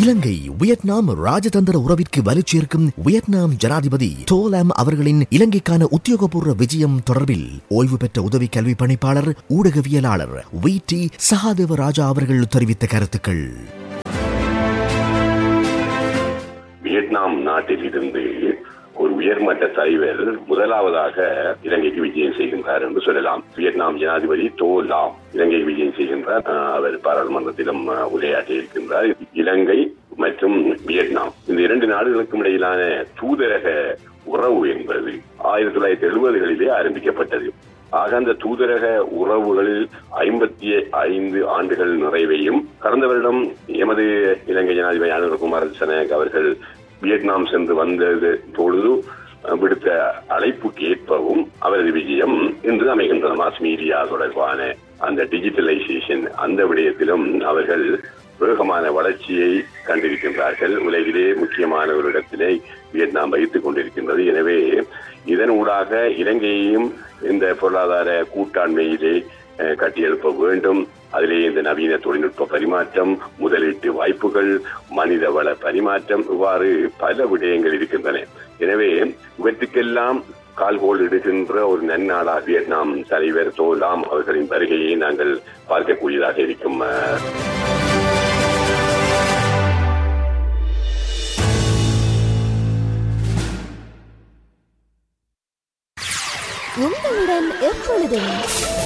இலங்கை Vietnam ராஜதந்திர உறவிற்கு வலுச்சேர்க்கும் Vietnam ஜனாதிபதி டோலாம் அவர்களின் இலங்கைக்கான உத்தியோகபூர்வ விஜயம் தொடர்பில் ஓய்வு பெற்ற உதவி கல்வி பணிப்பாளர் ஊடகவியலாளர் வி டி சகாதேவ ராஜா அவர்கள் தெரிவித்த கருத்துக்கள் வியட்நாம் நாட்டில் இருந்து ஒரு உயர்மட்ட தலைவர் முதலாவதாக இலங்கைக்கு விஜயம் செய்கின்றார் என்று சொல்லலாம் வியட்நாம் ஜனாதிபதி டோ லாம் இலங்கைக்கு விஜயம் செய்கின்றார் அஹ், அவர் பாராளுமன்றத்திலும் அஹ், உரையாற்றி இருக்கின்றார் இலங்கை மற்றும் வியட்நாம் இந்த இரண்டு நாடுகளுக்கும் இடையிலான தூதரக உறவு என்பது ஆயிரத்தி தொள்ளாயிரத்தி எழுபதுகளிலே ஆரம்பிக்கப்பட்டது ஆக அந்த தூதரக உறவுகளில் ஐம்பத்தி ஐந்து ஆண்டுகள் நிறைவையும் கடந்த வருடம் எமது இலங்கை ஜனாதிபதி அனுரகுமார் திசநாயக் அவர்கள் வியட்நாம் சென்று வந்தது பொழுது அஹ், விடுத்த அழைப்புக்கு ஏற்பவும் அவரது விஜயம் இன்று அமைகின்றது மாஸ் மீடியா தொடர்பான அந்த டிஜிட்டலைசேஷன் அந்த விடயத்திலும் அவர்கள் வேகமான வளர்ச்சியை கண்டிருக்கின்றார்கள் உலகிலே முக்கியமான ஒரு இடத்திலே வியட்நாம் வகித்துக் கொண்டிருக்கின்றது எனவே இதன் ஊடாக இலங்கையையும் இந்த பொருளாதார கூட்டாண்மையிலே அஹ், கட்டியெழுப்ப வேண்டும் அதிலே இந்த நவீன தொழில்நுட்ப பரிமாற்றம் முதலீட்டு வாய்ப்புகள் மனித வள பரிமாற்றம் இவ்வாறு பல விடயங்கள் இருக்கின்றன எனவே இவற்றுக்கெல்லாம் கால்கோல் இடுகின்ற ஒரு நன்னாடாக வியட்நாம் தலைவர் தோலாம் அவர்களின் வருகையை நாங்கள் பார்க்கக்கூடியதாக இருக்கும் அஹ், உங்களுடன் எப்பொழுதும்